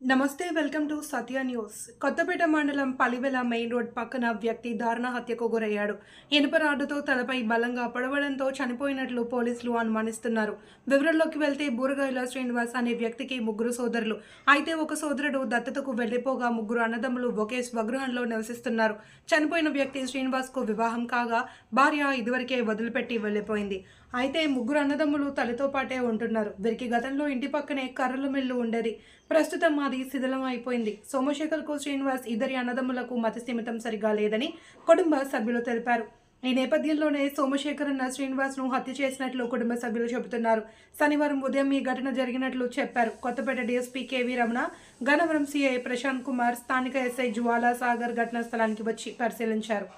నమస్తే welcome to Satya news Kothapeta మండలం Palivela main road పక్కన వ్యక్తి దారుణ హత్యకు గురయ్యాడు ఇనుప రాడ్డుతో తలపై బలంగా పడవడంతో చనిపోయినట్లు పోలీసులు అనుమానిస్తున్నారు వివరంలోకి వెళ్తే బూరగాయల శ్రీనివాస్ అనే వ్యక్తికి ముగ్గురు సోదరులు అయితే ఒక సోదరుడు దత్తతకు వెళ్లిపోగా ముగ్గురు అన్నదమ్ములు ఒకే స్వగృహంలో నివసిస్తున్నారు చనిపోయిన వ్యక్తి శ్రీనివాస్ కు వివాహం కాగా భార్య ఇదివరకే వదిలిపెట్టి వెళ్లిపోయింది అయితే ముగ్గురు అన్నదమ్ములు తల్లితో పాటే ఉంటున్నారు వీరికి గతంలో ఇంటి పక్కనే కర్రల మిల్లు ఉండేది ప్రస్తుతం అది శిథిలం అయిపోయింది సోమశేఖర్కు శ్రీనివాస్ ఇద్దరి అన్నదమ్ములకు మతి స్థిమితం సరిగా లేదని కుటుంబ సభ్యులు తెలిపారు ఈ నేపథ్యంలోనే సోమశేఖర్ అన్న శ్రీనివాస్ ను హత్య చేసినట్లు కుటుంబ సభ్యులు చెబుతున్నారు శనివారం ఉదయం ఈ ఘటన జరిగినట్లు చెప్పారు Kothapeta DSP K V Ramana Gannavaram CI Prashant Kumar స్థానిక ఎస్ఐ జ్వాలా సాగర్ ఘటనా స్థలానికి వచ్చి పరిశీలించారు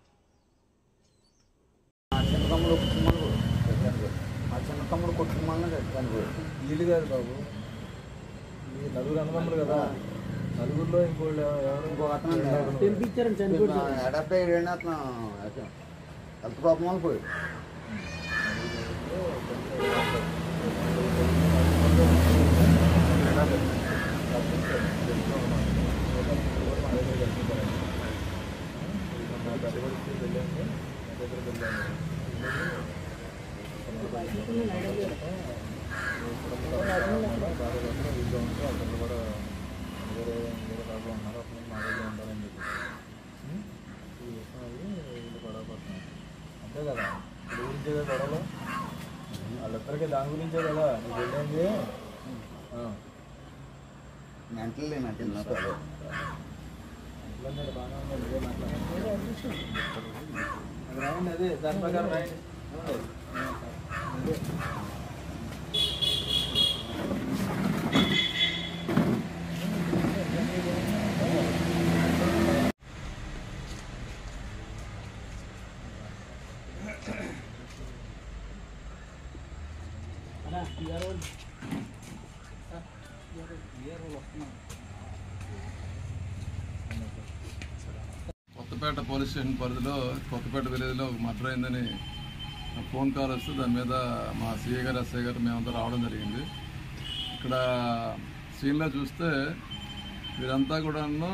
మా చిన్న తమ్ముడు కుటుంబాలు చనిపోయాడు మా చిన్న తమ్ముడు కుటుంబాలను చనిపోయాడు వీళ్ళు కాదు బాబు ఈ నలుగురు అన్నదమ్ములు కదా నలుగురిలో ఇంకోళ్ళు ఎవరు ఇంకో అతను తెంపించారని చనిపోయాడు ఎడపై ఏడు అతను హెల్త్ ప్రాబ్లం వల్ల పోయాడు అంతే కదా ఇప్పుడు గురించే కదా గొడవలు వాళ్ళిద్దరికి దాని గురించే కదా నీకు వెళ్ళింది మెంటల్ మెంటల్ ఇట్లన్నాడు బాగానే ఉన్నాడు ఇదే మాట్లాడండి అది రాయండి అదే దాని ప్రకారం రాయండి అదే కొత్తపేట పోలీస్ స్టేషన్ పరిధిలో కొత్తపేట విలేజ్లో ఒక మర్డర్ అయిందని ఫోన్ కాల్ వస్తే దాని మీద మా సిఏ గారు ఎస్ఐ గారు మేమంతా రావడం జరిగింది ఇక్కడ సీన్లో చూస్తే వీరంతా కూడాను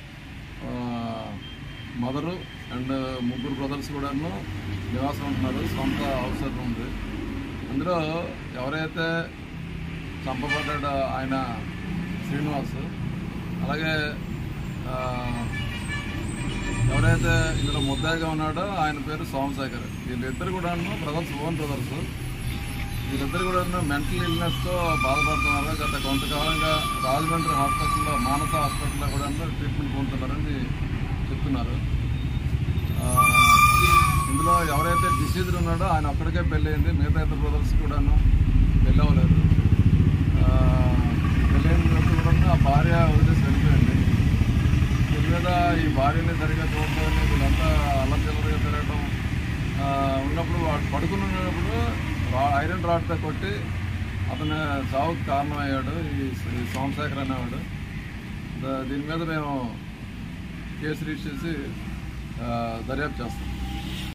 మదరు అండ్ ముగ్గురు బ్రదర్స్ కూడాను నివాసం ఉంటున్నారు సొంత హౌస్ అయితే ఉంది అందులో ఎవరైతే చంపబడ్డాడో ఆయన శ్రీనివాస్ అలాగే ఆ, ఎవరైతే ఇందులో ముద్దాయిగా ఉన్నాడో ఆయన పేరు సోమశేఖర్ వీళ్ళిద్దరు కూడా బ్రదర్స్ ఓన్ బ్రదర్స్ వీళ్ళిద్దరు కూడా మెంటల్ ఇల్నెస్తో బాధపడుతున్నారు గత కొంతకాలంగా రాజమండ్రి హాస్పిటల్లో మానస హాస్పిటల్లో కూడా ట్రీట్మెంట్ పొందుతున్నారని చెప్తున్నారు ఆ, ఇందులో ఎవరైతే డిసీజ్డ్ ఉన్నాడో ఆయన ఒక్కడికే పెళ్ళయింది మిగతా ఇద్దరు బ్రదర్స్ కూడాను పెళ్ళి అవ్వలేదు ఆ, పెళ్ళైన వ్యక్తి కూడా ఆ భార్య వదిలేసి వెళ్ళిపోయింది దీని మీద ఈ భార్యని సరిగా చూడడం వీళ్ళంతా అల్లచిల్లరగా తిరగడం ఆ, ఉన్నప్పుడు వాడు పడుకుని ఉన్నప్పుడు రా- ఐరన్ రాడ్తో కొట్టి అతను చావుకు కారణమయ్యాడు ఈ ఈ సోమశేఖర్ అనేవాడు దా- దీని మీద మేము కేసు రిజిస్టర్ చేసి ఆ, దర్యాప్తు చేస్తాం